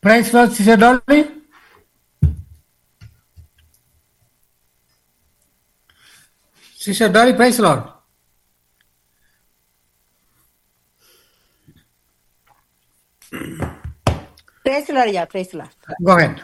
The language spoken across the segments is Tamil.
Praise Lord, Sister Dolly. Sister Dolly, praise Lord. பேசலாம் ஐயா பேசலாம் Go ahead.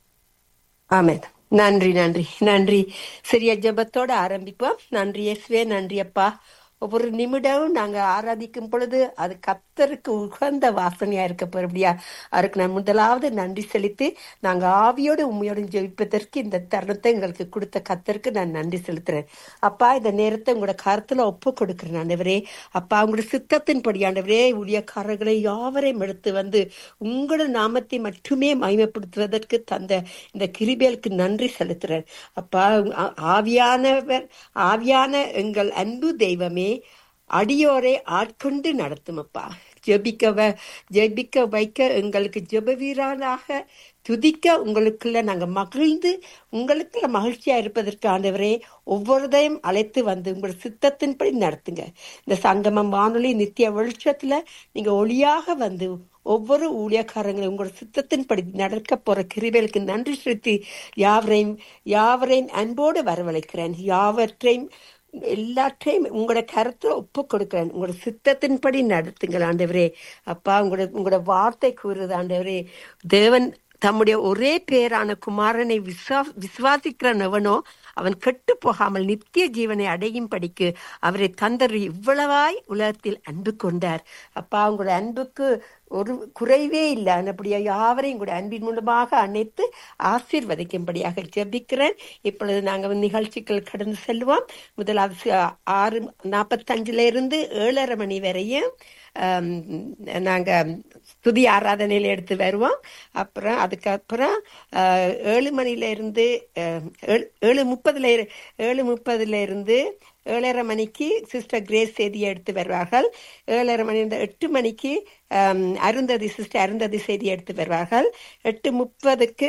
ஆமென் நன்றி நன்றி நன்றி சிறிய ஜெபத்தோட ஆரம்பிப்போம் நன்றி இயேசுவே நன்றி அப்பா ஒவ்வொரு நிமிடமும் நாங்க ஆராதிக்கும் பொழுது அது கத்தருக்கு உகந்த வாசனையா இருக்க போறபடியா அதுக்கு நான் முதலாவது நன்றி செலுத்தி நாங்க ஆவியோடு உண்மையோடு ஜெபிப்பதற்கு இந்த தருணத்தை எங்களுக்கு கொடுத்த கத்தருக்கு நான் நன்றி செலுத்துறேன் அப்பா இந்த நேரத்தை உங்களோட கருத்துல ஒப்பு கொடுக்கிறேன் ஆண்டவரே அப்பா உங்களோட சித்தத்தின்படி ஆண்டவரே ஊழியக்காரர்களை யாவரையும் எடுத்து வந்து உங்களோட நாமத்தை மட்டுமே மகிமைப்படுத்துவதற்கு தந்த இந்த கிருபேலுக்கு நன்றி செலுத்துறேன் அப்பா ஆ- ஆவியானவர் ஆவியான எங்கள் அன்பு தெய்வமே அடியோரை ஆட்கொண்டு நடத்தும் அப்பா ஜெபிக்க வ- ஜெபிக்க வைக்க எங்களுக்கு ஜெப வீரராக துதிக்க உங்களுக்குள்ள நாங்க மகிழ்ந்து உங்களுக்குள்ள மகிழ்ச்சியா இருப்பதற்கு ஆண்டவரே ஒவ்வொருதையும் அழைத்து வந்து உங்கள் சித்தத்தின்படி நடத்துங்க இந்த சங்கமம் வானொலி நித்திய வெளிச்சத்துல நீங்க ஒளியாக வந்து ஒவ்வொரு ஊழியக்காரங்களும் உங்கள் சித்தத்தின்படி நடக்க போற கிருபைகளுக்கு நன்றி செலுத்தி யாவரையும் யாவரையும் அன்போடு வரவழைக்கிறேன் யாவற்றையும் எல்லாற்றையும் உங்களோட கருத்துல ஒப்பு கொடுக்கிறேன் உங்களோட சித்தத்தின்படி நடத்துங்கள் ஆண்டவரே அப்பா உங்களோட உங்களோட வார்த்தை கூறுது ஆண்டவரே தேவன் தம்முடைய ஒரே பேரான குமாரனை விசுவா விசுவாசிக்கிறவனோ அவன் கெட்டு போகாமல் நித்திய ஜீவனை அடையும் படிக்கு அவரை தந்தர் இவ்வளவாய் உலகத்தில் அன்பு கொண்டார் அப்பா உங்களோட அன்புக்கு ஒரு குறைவே இல்லை அப்படியா யாவரையும் கூட அன்பின் மூலமாக அணைத்து ஆசீர்வதிக்கும்படியாக ஜெபிக்கிறேன் இப்பொழுது நாங்கள் நிகழ்ச்சிகள் கடந்து செல்வோம் முதலாவது சி- ஆறு நாற்பத்தஞ்சுல இருந்து ஏழரை மணி வரையும் ஆம், நாங்க துதி ஆராதனையில எடுத்து வருவோம் அப்புறம் அதுக்கப்புறம் ஆஹ், ஏழு மணில இருந்து ஆஹ், ஏழு- ஏழு முப்பதுல இரு- ஏழு முப்பதுல இருந்து ஏழரை மணிக்கு சிஸ்டர் கிரேஸ் செய்தியை எடுத்து வருவார்கள் ஏழரை மணி இருந்து எட்டு மணிக்கு ஆம், அருந்ததி சிஸ்டர் அருந்ததி செய்தி எடுத்து வருவார்கள் எட்டு முப்பதுக்கு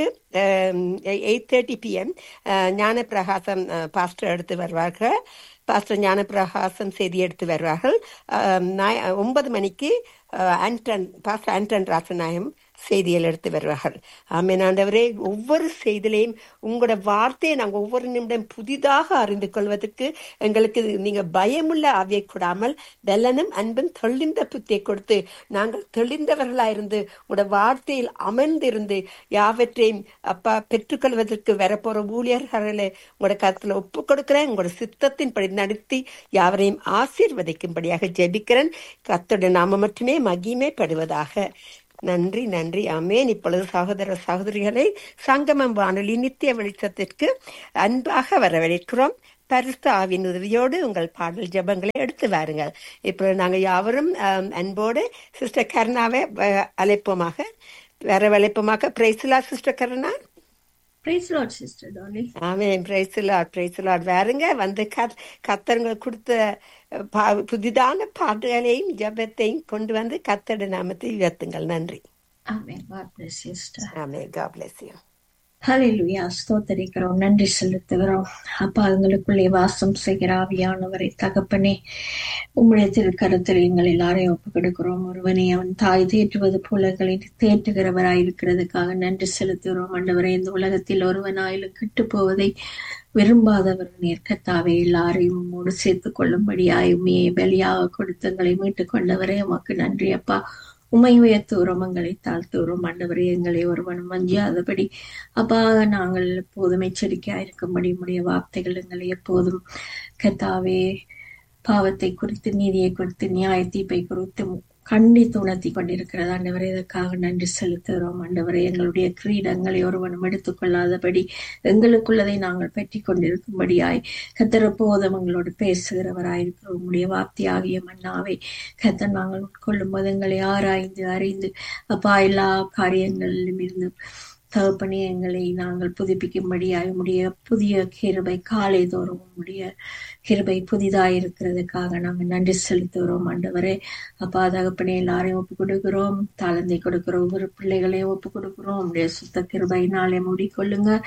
eight thirty PM Gnanaprakasam pastor எடுத்து வருவார்கள் பாஸ்டர் ஞானப்பிரகாசம் செய்தி எடுத்து வருவார்கள் ஆம், நாய்- ஒன்பது மணிக்கு அஹ், ஆண்டன் பாஸ்டர் ஆண்டன் ராசநாயம் செய்திகள் எடுத்து வருவார்கள் ஆமென் ஆண்டவரே ஒவ்வொரு செய்திலையும் உங்களோட வார்த்தையை நாங்கள் ஒவ்வொரு நிமிடம் புதிதாக அறிந்து கொள்வதற்கு எங்களுக்கு நீங்க பயமுள்ள ஆவியை கொடாமல் வெல்லனும் அன்பும் தெளிந்த புத்தியை கொடுத்து நாங்கள் தெளிந்தவர்களாயிருந்து உங்களோட வார்த்தையில் அமர்ந்திருந்து யாவற்றையும் அப்பா பெற்றுக்கொள்வதற்கு வரப்போற ஊழியர்களை உங்களோட கருத்துல ஒப்பு கொடுக்கிறேன் உங்களோட சித்தத்தின்படி நடத்தி யாவரையும் ஆசீர்வதிக்கும்படியாக ஜெபிக்கிறேன் கர்த்தருடைய நாம மட்டுமே மகிமைப்படுவதாக நன்றி நன்றி ஆமேன் இப்பொழுது சகோதர சகோதரிகளை சங்கமம் வானொலி நித்திய வெளிச்சத்திற்கு அன்பாக வரவேற்கிறோம் பரிசு ஆவின் உதவியோடு உங்கள் பாடல் ஜெபங்களை எடுத்து வாருங்கள் இப்பொழுது நாங்கள் யாவரும் ஆம், அன்போடு சிஸ்டர் கருணாவை அஹ், அழைப்போமாக வரவழைப்போமாக praise Lord sister Karuna Praise Lord, Sister Dolly. Amen praise Lord praise Lord வேறுங்க வந்து கத் கத்தருங்க கொடுத்த அஹ், பா- புதிதான பாட்டுகளையும் ஜெபத்தையும் கொண்டு வந்து கத்தட நாமத்தை உயர்த்துங்கள் நன்றி Amen. God bless you, sister. Amen God bless you ஹalleluya ஸ்தோத்தரிக்கிறோம் நன்றி செலுத்துகிறோம் அப்பா எங்களுக்குள்ளே வாசம் செய்கிற ஆவியானவரை தகப்பனே உம்முடைய திருக்கரத்தில் எங்கள் எல்லாரையும் ஒப்பு கொடுக்கிறோம் ஒருவனை அவன் தாய் தேற்றுவது போல எங்களை தேற்றுகிறவராய் இருக்கிறதுக்காக நன்றி செலுத்துகிறோம் ஆண்டவரே இந்த உலகத்தில் ஒருவனாயிலும் கெட்டு போவதை விரும்பாதவர் நேர்க்கத்தாவே எல்லாரையும் உம்மோடு சேர்த்துக் கொள்ளும்படியாய் உண்மையை பலியாக கொடுத்து எங்களை மீட்டுக் கொண்டவரே உமக்கு நன்றி அப்பா உமை உயர்த்துகிறோம் எங்களை தாழ்த்துகிறோம் ஆண்டவரே எங்களை ஒருவனும் வஞ்சியாதபடி அப்பா நாங்கள் எப்போதும் எச்சரிக்கையா இருக்கும்படி உடைய வார்த்தைகள் எங்களை எப்போதும் கத்தாவே பாவத்தை குறித்து நீதியை குறித்து நியாய தீப்பை குறித்து கண்டித்து உணர்த்தி கொண்டிருக்கிறது ஆண்டவரே இதற்காக நன்றி செலுத்துகிறோம் ஆண்டவரே எங்களுடைய கிரீடங்களை ஒருவனும் எடுத்துக்கொள்ளாதபடி எங்களுக்குள்ளதை நாங்கள் பெற்றி கொண்டிருக்கும்படியாய் கத்தர் எப்போதும் எங்களோடு பேசுகிறவராயிருக்கிறோம் உம்முடைய வார்த்தையாகிய மன்னாவை கத்தர் நாங்கள் உட்கொள்ளும் போது எங்களை ஆராய்ந்து அறிந்து அப்பா எல்லா காரியங்களிலும் இருந்து தகப்பனே எங்களை நாங்கள் புதுப்பிக்கும்படியாய் உம்முடைய புதிய கிருபை காலை தோறும் உம்முடைய கிருபை புதிதாய் இருக்கிறதுக்காக நாங்கள் நன்றி செலுத்துகிறோம் ஆண்டவரே அப்பா தகப்பனே எல்லாரையும் ஒப்பு கொடுக்கிறோம் தாளந்தை கொடுக்கிறோம் ஒவ்வொரு பிள்ளைகளையும் ஒப்பு கொடுக்கிறோம் உம்முடைய சுத்த கிருபையினாலே மூடிக்கொள்ளுங்க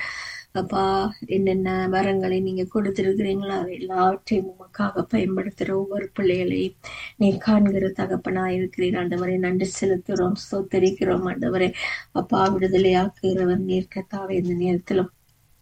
அப்பா என்னென்ன வரங்களை நீங்க கொடுத்திருக்கிறீங்களோ அதை எல்லாவற்றையும் உமக்காக பயன்படுத்துற ஒவ்வொரு பிள்ளைகளையும் நீ காண்கிற தகப்பனா இருக்கிறீர் ஆண்டவரை நன்றி செலுத்துகிறோம் ஸ்தோத்தரிக்கிறோம் ஆண்டவரை அப்பா விடுதலையாக்குகிறவர் நீர் கத்தாவே இந்த நேரத்திலும்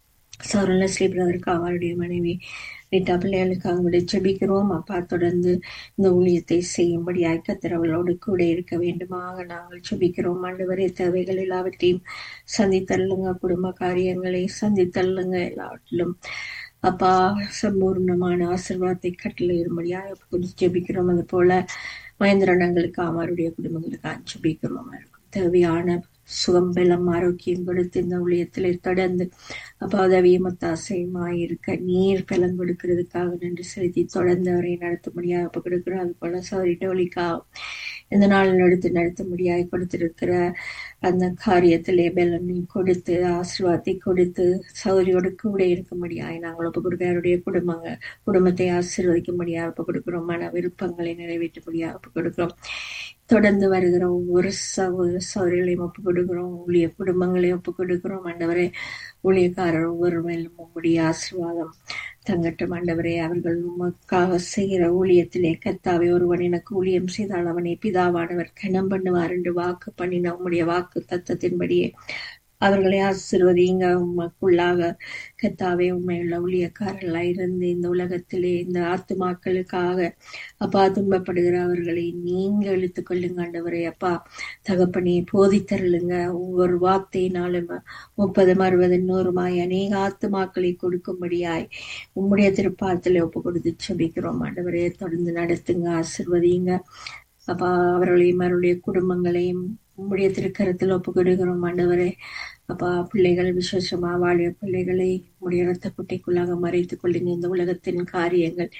சௌரல ஸ்ரீ பிரதருக்கு அவருடைய மனைவி ரீட்டா பிள்ளைகளுக்காக விட ஜெபிக்கிறோம் அப்பா தொடர்ந்து இந்த ஊழியத்தை செய்யும்படி கத்திரவளோடு கூட இருக்க வேண்டுமாக நாங்கள் ஜெபிக்கிறோம் ஆண்டவரே தேவைகள் எல்லாவற்றையும் சந்தித்தள்ளுங்க குடும்ப காரியங்களை சந்தித்தள்ளுங்க எல்லாவற்றிலும் அப்பா சம்பூர்ணமான ஆசிர்வாதத்தை கட்டளையிடும்படியாக குறித்து ஜெபிக்கிறோம் அது போல மகேந்திரனங்களுக்கு அவருடைய குடும்பங்களுக்கு ஜெபிக்கிறோம் தேவையான சுகம் பலம் ஆரோக்கியம் கொடுத்து இந்த ஊழியத்திலே தொடர்ந்து அப்பா உதவியும் ஒத்தாசையுமாய் இருக்க நீர் பலம் கொடுக்கிறதுக்காக நன்றி செலுத்தி தொடர்ந்து அவரை நடத்த முடியாது அப்ப கொடுக்கிறோம் அது போல சௌரி டோலிக்காக இந்த நாள் எடுத்து நடத்த முடியாது கொடுத்திருக்கிற அந்த காரியத்திலே பலனை கொடுத்து ஆசீர்வாதத்தை கொடுத்து சௌரியோடு கூட இருக்க முடியாது நாங்கள் ஒப்பு கொடுக்க அவருடைய குடும்பங்க குடும்பத்தை ஆசீர்வதிக்க முடியாது ஒப்பு கொடுக்கிறோம் மன விருப்பங்களை நிறைவேற்ற முடியாது ஒப்பு கொடுக்கிறோம் தொடர்ந்து வருகிற ஒவ்வொரு சகோதர சௌரியங்களையும் ஒப்பு கொடுக்கிறோம் ஊழிய குடும்பங்களையும் ஒப்பு கொடுக்கிறோம் ஆண்டவரே ஊழியக்காரர் ஒவ்வொரு மேலும் உங்களுடைய ஆசீர்வாதம் தங்கட்டும் ஆண்டவரே அவர்கள் உமக்காக செய்கிற ஊழியத்திலே கத்தாவே ஒருவன் எனக்கு ஊழியம் செய்தால் அவனை பிதாவானவர் கணம் பண்ணுவார் என்று வாக்கு பண்ணின உம்முடைய வாக்கு தத்தத்தின்படியே அவர்களை ஆசிர்வதிங்க உமக்குள்ளாக கத்தாவே உண்மையுள்ள ஊழியக்காரர்களாக இருந்து இந்த உலகத்திலே இந்த ஆத்துமாக்களுக்காக அப்பா துன்பப்படுகிற அவர்களை நீங்க இழுத்து கொள்ளுங்க ஆண்டவரே அப்பா தகப்பனே போதித்தருளுங்க ஒவ்வொரு வார்த்தையினாலும் முப்பது அறுபது நூறுமாய் அநேக ஆத்துமாக்களை கொடுக்கும்படியாய் உம்முடைய திருப்பாத்தில் ஒப்பு கொடுத்து செபிக்கிறோம் ஆண்டவரே தொடர்ந்து நடத்துங்க ஆசிர்வதிங்க அப்பா அவர்களையும் அவருடைய குடும்பங்களையும் உம்முடைய திருக்கரத்தில் ஒப்பு கொடுக்கிறோம் ஆண்டவரே அப்பா பிள்ளைகள் விசேஷமா வாழிய பிள்ளைகளை உடைய ரத்த குட்டைக்குள்ளாக மறைத்துக் கொள்ளுங்க இந்த உலகத்தின் காரியங்கள்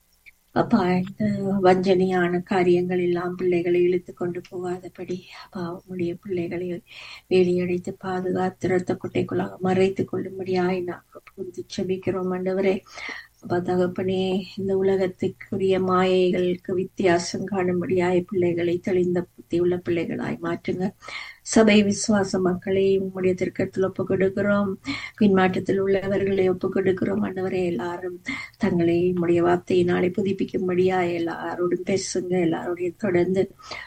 அப்பா இந்த வஞ்சனையான காரியங்கள் எல்லாம் பிள்ளைகளை இழுத்து கொண்டு போகாதபடி அப்பா உம்முடைய பிள்ளைகளை வேலியடைத்து பாதுகாத்து ரத்த குட்டைக்குள்ளாக மறைத்துக் கொள்ளும்படியாய் நாங்கள் புரிந்து செபிக்கிறோம் ஆண்டவரே அப்பா தகப்பனே இந்த உலகத்துக்குரிய மாயைகளுக்கு வித்தியாசம் காணும்படியாய் பிள்ளைகளை தெளிந்த புத்தி உள்ள பிள்ளைகளாய் மாற்றுங்க சபை விசுவாச மக்களை உம்முடைய திருக்கத்தில் ஒப்பு கொடுக்கிறோம் பின்மாற்றத்தில் உள்ளவர்களை ஒப்பு கொடுக்கிறோம் ஆண்டவரே எல்லாரும் தங்களை உம்முடைய வார்த்தையினாலே புதுப்பிக்கும்படியா எல்லாரோடும் பேசுங்க எல்லாரோடைய தொடர்ந்து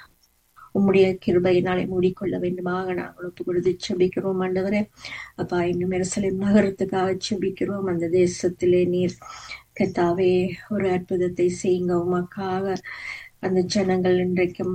உம்முடைய கிருபையினாலே மூடிக்கொள்ள வேண்டுமாக நாங்கள் ஒப்பு கொடுத்து செபிக்கிறோம் ஆண்டவரே அப்பா இன்னும் எருசலேம் நகரத்துக்காக செபிக்கிறோம் அந்த தேசத்திலே நீர் கத்தாவே ஒரு அற்புதத்தை செய்யுங்க உமக்காக அந்த ஜனங்கள் இன்றைக்கும்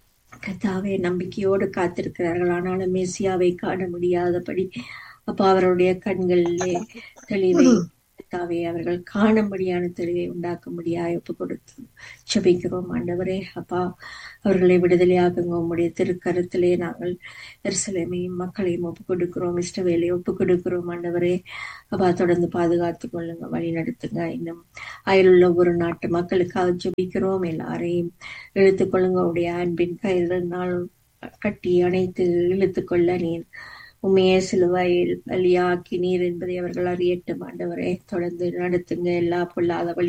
கத்தாவே நம்பிக்கையோடு காத்திருக்கிறார்கள் ஆனாலும் மேசியாவை காண முடியாதபடி அப்பா அவருடைய கண்களிலே தெளிவை கத்தாவே அவர்கள் காணும்படியான தெளிவை உண்டாக்க முடியாது ஒப்பு கொடுத்து செபிக்கிறோம் ஆண்டவரே அப்பா அவர்களை விடுதலையாகுங்க உம்முடைய திருக்கரத்திலே நாங்கள் எருசலேமையும் மக்களையும் ஒப்பு கொடுக்கிறோம் இஷ்டவேலையை ஒப்பு கொடுக்கிறோம் ஆண்டவரே அப்பா தொடர்ந்து பாதுகாத்து கொள்ளுங்க வழி நடத்துங்க இன்னும் அயலுள்ள ஒரு நாட்டு மக்களுக்காக ஜெபிக்கிறோம் எல்லாரையும் இழுத்துக் கொள்ளுங்க உடைய அன்பின் கையினால் கட்டி அணைத்து இழுத்துக் கொள்ள நீர் உண்மையே சிலுவையில் பலியாக்கி நீர் என்பதை அவர்கள் அறியட்டும் ஆண்டவரே தொடர்ந்து நடத்துங்க எல்லா பொல்லாத வழி